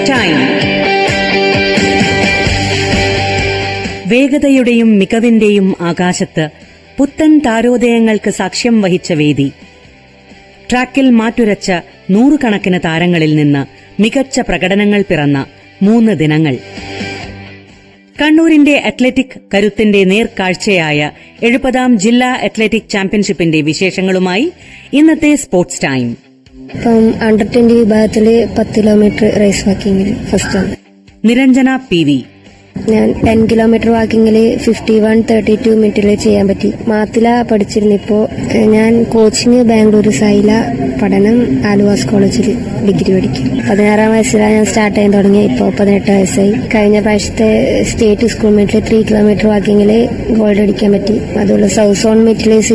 time വേഗതയുടെയും മികവിന്റെയും ആകാശത്ത് പുത്തൻ താരോദയങ്ങൾക്ക് സാക്ഷ്യം വഹിച്ച വേദി ട്രാക്കിൽ മാറ്റുരച്ച നൂറുകണക്കിന് താരങ്ങളിൽ നിന്ന് മികച്ച പ്രകടനങ്ങൾ പിറന്ന മൂന്ന് ദിനങ്ങൾ കണ്ണൂരിന്റെ അത്ലറ്റിക് കരുത്തിന്റെ നേർക്കാഴ്ചയായ എഴുപതാം ജില്ലാ അത്ലറ്റിക് ചാമ്പ്യൻഷിപ്പിന്റെ വിശേഷങ്ങളുമായി ഇന്നത്തെ സ്പോർട്സ് ടൈം ഇപ്പം അണ്ടർ ട്വന്റി വിഭാഗത്തിൽ പത്ത് കിലോമീറ്റർ റേസ് വാക്കിങ്ങിൽ ഫസ്റ്റ് ആണ് നിരഞ്ജന പി വി ഞാൻ ടെൻ കിലോമീറ്റർ വാക്കിങ്ങിൽ ഫിഫ്റ്റി വൺ തേർട്ടി ടു മിനിറ്റിൽ ചെയ്യാൻ പറ്റി മാത്തില പഠിച്ചിരുന്നു ഇപ്പോൾ ഞാൻ കോച്ചിങ് ബാംഗ്ലൂർ സൈല പഠനം ആലുവാസ് കോളേജിൽ ഡിഗ്രി പഠിക്കും പതിനാറാം വയസ്സിലാണ് ഞാൻ സ്റ്റാർട്ട് ചെയ്യാൻ തുടങ്ങി ഇപ്പോൾ പതിനെട്ട് വയസ്സായി കഴിഞ്ഞ പ്രാവശ്യത്തെ സ്റ്റേറ്റ് സ്കൂൾ മീറ്റിൽ ത്രീ കിലോമീറ്റർ വാക്കിങ്ങിൽ ഗോൾഡ് അടിക്കാൻ പറ്റി അതുപോലെ സൗത്ത് സോൺ മീറ്റിൽ